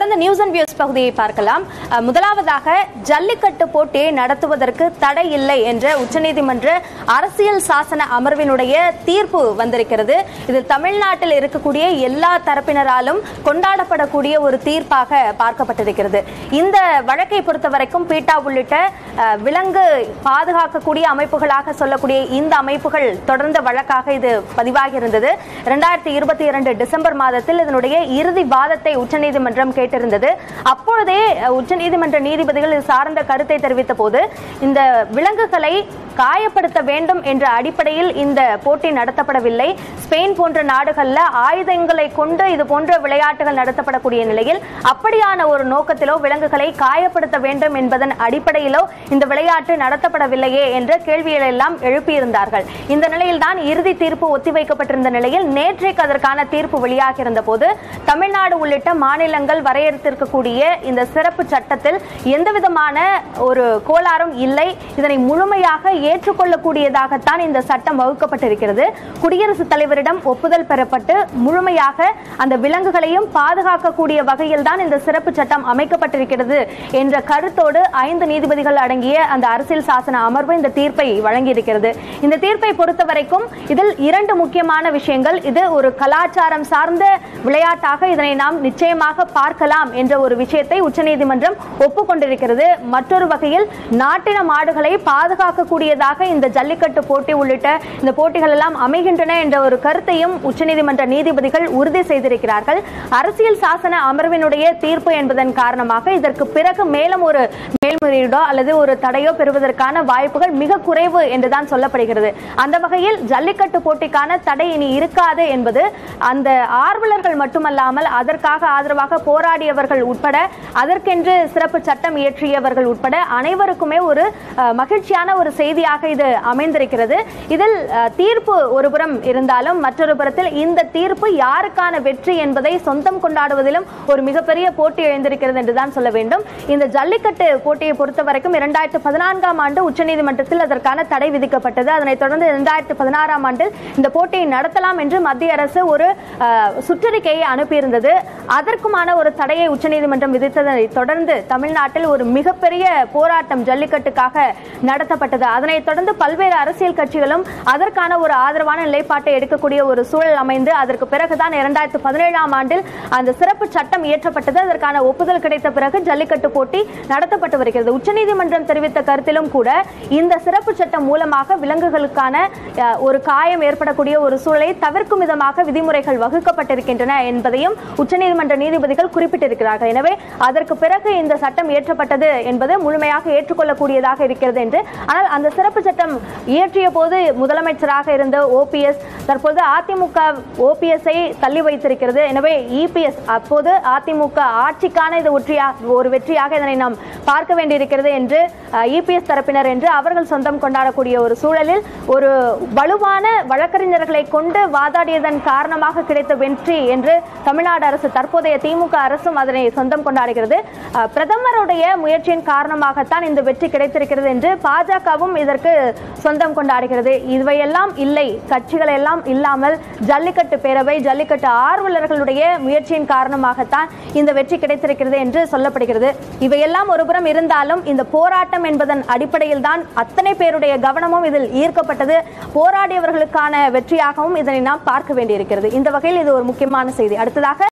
தொடர்ந்து news and views பகுதியை பார்க்கலாம் அஹ், முதலாவதாக ஜல்லிக்கட்டு போட்டியை நடத்துவதற்கு தடை இல்லை என்ற உச்சநீதிமன்ற அரசியல் சாசன அமர்வினுடைய தீர்ப்பு வந்திருக்கிறது இது தமிழ்நாட்டில் இருக்கக்கூடிய எல்லா தரப்பினராலும் கொண்டாடப்படக்கூடிய ஒரு தீர்ப்பாக பார்க்கப்பட்டிருக்கிறது இந்த வழக்கை பொறுத்தவரைக்கும் பீட்டா உள்ளிட்ட அஹ், விலங்கு பாதுகாக்கக்கூடிய அமைப்புகளாக சொல்லக்கூடிய இந்த அமைப்புகள் தொடர்ந்த வழக்காக இது பதிவாகி இருந்தது இரண்டாயிரத்தி இருபத்தி இரண்டு டிசம்பர் மாதத்தில் இதனுடைய இறுதி வாதத்தை உச்சநீதிமன்றம் கேட்டிருந்தது அப்பொழுதே அஹ், உச்சநீதிமன்ற நீதிபதிகள் இது சார்ந்த கருத்தை தெரிவித்த போது இந்த விலங்குகளை காயப்படுத்த வேண்டும் என்ற அடிப்படையில் இந்த போட்டி நடத்தப்படவில்லை ஸ்பெயின் போன்ற நாடுகள்ல ஆயுதங்களை கொண்டு இது போன்ற விளையாட்டுகள் நடத்தப்படக்கூடிய நிலையில் அப்படியான ஒரு நோக்கத்திலோ விலங்குகளை காயப்படுத்த வேண்டும் என்பதன் அடிப்படையிலோ இந்த விளையாட்டு நடத்தப்படவில்லையே என்ற கேள்விகளை எல்லாம் எழுப்பியிருந்தார்கள் இந்த நிலையில்தான் இறுதி தீர்ப்பு ஒத்திவைக்கப்பட்டிருந்த நிலையில் நேற்றைக்கு அதற்கான தீர்ப்பு வெளியாகியிருந்த போது தமிழ்நாடு உள்ளிட்ட மாநிலங்கள் வரையறுத்திருக்கக்கூடிய இந்த சிறப்பு சட்டத்தில் எந்தவிதமான ஒரு கோளாறும் இல்லை இதனை முழுமையாக ஏற்றுக்கொள்ளக்கூடியதாகத்தான் இந்த சட்டம் வகுக்கப்பட்டிருக்கிறது குடியரசுத் தலைவரிடம் ஒப்புதல் பெறப்பட்டு முழுமையாக அந்த விலங்குகளையும் பாதுகாக்கக்கூடிய வகையில் தான் இந்த சிறப்பு சட்டம் அமைக்கப்பட்டிருக்கிறது என்ற கருத்தோடு ஐந்து நீதிபதிகள் அடங்கிய அந்த அரசியல் சாசன அமர்வு இந்த தீர்ப்பை வழங்கியிருக்கிறது இந்த தீர்ப்பை பொறுத்தவரைக்கும் இதில் இரண்டு முக்கியமான விஷயங்கள் இது ஒரு கலாச்சாரம் சார்ந்த விளையாட்டாக இதனை நாம் நிச்சயமாக பார்க்கலாம் என்ற ஒரு விஷயத்தை உச்சநீதிமன்றம் ஒப்புக்கொண்டிருக்கிறது மற்றொரு வகையில் நாட்டின மாடுகளை பாதுகாக்கக்கூடியதாக இந்த ஜல்லிக்கட்டு போட்டி உள்ளிட்ட இந்த போட்டிகள் எல்லாம் அமைகின்றன என்ற ஒரு கருத்தையும் உச்சநீதிமன்ற நீதிபதிகள் உறுதி செய்திருக்கிறார்கள் அரசியல் சாசன அமர்வினுடைய தீர்ப்பு என்பதன் காரணமாக இதற்கு பிறகு மேலும் ஒரு மேல்முறையீடோ அல்லது ஒரு தடையோ பெறுவதற்கான வாய்ப்புகள் மிக குறைவு என்றுதான் சொல்லப்படுகிறது அந்த வகையில் ஜல்லிக்கட்டு போட்டிக்கான தடை இனி இருக்காது என்பது அந்த ஆர்வலர்கள் மட்டுமல்லாமல் அதற்காக ஆதரவாக போராடியவர்கள் உட்பட அதற்கென்று சிறப்பு சட்டம் இயற்றியவர்கள் உட்பட அனைவருக்குமே ஒரு அஹ், மகிழ்ச்சியான ஒரு செய்தியாக இது அமைந்திருக்கிறது இதில் அஹ், தீர்ப்பு ஒருபுறம் இருந்தாலும் மற்றொரு புறத்தில் இந்த தீர்ப்பு யாருக்கான வெற்றி என்பதை சொந்தம் கொண்டாடுவதிலும் ஒரு மிகப்பெரிய போட்டி எழுந்திருக்கிறது என்றுதான் சொல்ல வேண்டும் இந்த ஜல்லிக்கட்டு போட்டியை பொறுத்த வரைக்கும் இரண்டாயிரத்து பதினான்காம் ஆண்டு உச்சநீதிமன்றத்தில் அதற்கான தடை விதிக்கப்பட்டது அதனைத் தொடர்ந்து இரண்டாயிரத்து பதினாறாம் ஆண்டில் இந்த போட்டியை நடத்தலாம் என்று மத்திய அரசு ஒரு அஹ், சுற்றறிக்கையை அனுப்பியிருந்தது அதற்குமான ஒரு தடையை உச்சநீதிமன்றம் விதித்ததை தொடர்ந்து தமிழ்நாட்டில் ஒரு மிகப்பெரிய போராட்டம் ஜல்லிக்கட்டுக்காக நடத்தப்பட்டது அதனைத் தொடர்ந்து பல்வேறு அரசியல் கட்சிகளும் அதற்கான ஒரு ஆதரவான நிலைப்பாட்டை எடுக்கக்கூடிய ஒரு சூழல் அமைந்து அதற்கு பிறகுதான் இரண்டாயிரத்து பதினேழாம் ஆண்டில் அந்த சிறப்பு சட்டம் இயற்றப்பட்டது அதற்கான ஒப்புதல் கிடைத்த பிறகு ஜல்லிக்கட்டு போட்டி நடத்தப்பட்டு வருகிறது உச்சநீதிமன்றம் தெரிவித்த கருத்திலும் கூட இந்த சிறப்பு சட்டம் மூலமாக விலங்குகளுக்கான அஹ், ஒரு காயம் ஏற்படக்கூடிய ஒரு சூழலை தவிர்க்கும் விதமாக விதிமுறைகள் வகுக்கப்பட்டிருக்கின்றன என்பதையும் உச்சநீதிமன்ற நீதிபதிகள் குறிப்பிட்டிருக்கிறார்கள் எனவே அதற்கு பிறகு இந்த சட்டம் இயற்றப்பட்டது என்பது முழுமையாக ஏற்றுக்கொள்ளக்கூடியதாக இருக்கிறது என்று ஆனால் அந்த சிறப்பு சட்டம் இயற்றிய போது முதலமைச்சராக இருந்த ஓபிஎஸ் தற்போது அதிமுக ஓபிஎஸ்ஐ தள்ளி வைத்திருக்கிறது எனவே இபிஎஸ் அப்போது அதிமுக ஆட்சிக்கான இது ஒற்றியா ஒரு வெற்றியாக இதனை நாம் பார்க்க வேண்டியிருக்கிறது என்று இபிஎஸ் தரப்பினர் என்று அவர்கள் சொந்தம் கொண்டாடக்கூடிய ஒரு சூழலில் ஒரு வலுவான வழக்கறிஞர்களை கொண்டு வாதாடியதன் காரணமாக கிடைத்த வெற்றி என்று தமிழ்நாடு அரசு தற்போதைய திமுக அரசும் அதனை சொந்தம் கொண்டாடுகிறது அஹ், பிரதமருடைய முயற்சியின் காரணமாகத்தான் இந்த வெற்றி கிடைத்திருக்கிறது என்று பாஜகவும் இதற்கு சொந்தம் கொண்டாடுகிறது இவையெல்லாம் இல்லை கட்சிகள் எல்லாம் இல்லாமல் ஜல்லிக்கட்டு பேரவை ஜல்லிக்கட்டு ஆர்வலர்களுடைய முயற்சியின் காரணமாகத்தான் இந்த வெற்றி கிடைத்திருக்கிறது என்று சொல்லப்படுகிறது இவையெல்லாம் ஒருபுறம் இருந்தாலும் இந்த போராட்டம் என்பதன் அடிப்படையில் தான் அத்தனை பேருடைய கவனமும் இதில் ஈர்க்கப்பட்டது போராடியவர்களுக்கான வெற்றியாகவும் இதனை நாம் பார்க்க வேண்டியிருக்கிறது இந்த வகையில் இது ஒரு முக்கியமான செய்தி அடுத்ததாக